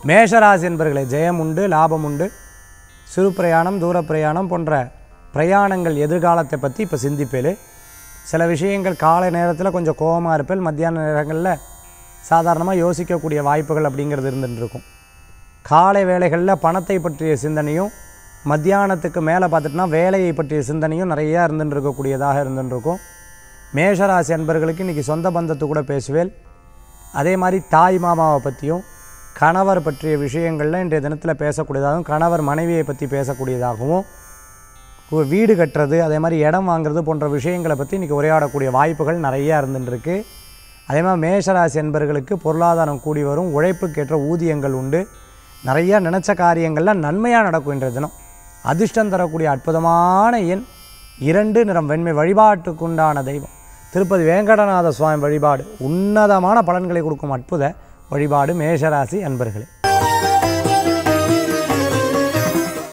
மேஷராசி என்பர்களே ஜெயம் உண்டு லாபம் உண்டு சிறு பிரயாணம் தூர பிரயாணம் போன்ற பிரயாணங்கள் எதிர்காலத்தை பற்றி இப்போ சிந்திப்பேலு சில விஷயங்கள் காலை நேரத்தில் கொஞ்சம் கோபமாக இருப்பேன் மத்தியான நேரங்களில் சாதாரணமாக யோசிக்கக்கூடிய வாய்ப்புகள் அப்படிங்கிறது இருந்துட்டு இருக்கும் காலை வேளைகளில் பணத்தை பற்றிய சிந்தனையும் மத்தியானத்துக்கு மேலே பார்த்துட்டுனா வேலையை பற்றிய சிந்தனையும் நிறையா இருந்துட்டு இருக்கக்கூடியதாக இருந்துட்டு இருக்கும் மேஷராசி அன்பர்களுக்கு இன்றைக்கி சொந்த பந்தத்து கூட பேசுவேல் அதே மாதிரி தாய் மாமாவை பற்றியும் கணவர் பற்றிய விஷயங்களில் இன்றைய தினத்தில் பேசக்கூடியதாகவும் கணவர் மனைவியை பற்றி பேசக்கூடியதாகவும் ஒரு வீடு கட்டுறது அதே மாதிரி இடம் வாங்குறது போன்ற விஷயங்களை பற்றி இன்றைக்கி உரையாடக்கூடிய வாய்ப்புகள் நிறையா இருந்துருக்கு அதே மாதிரி மேஷராசி என்பர்களுக்கு பொருளாதாரம் கூடி வரும் உழைப்புக்கேற்ற ஊதியங்கள் உண்டு நிறையா நினச்ச காரியங்கள்லாம் நன்மையாக நடக்கும் இன்றைய தினம் அதிர்ஷ்டம் தரக்கூடிய அற்புதமான எண் இரண்டு நிறம் வெண்மை வழிபாட்டுக்குண்டான தெய்வம் திருப்பதி வேங்கடநாத சுவாமி வழிபாடு உன்னதமான பலன்களை கொடுக்கும் அற்புத வழிபாடு மேஷராசி அன்பர்களே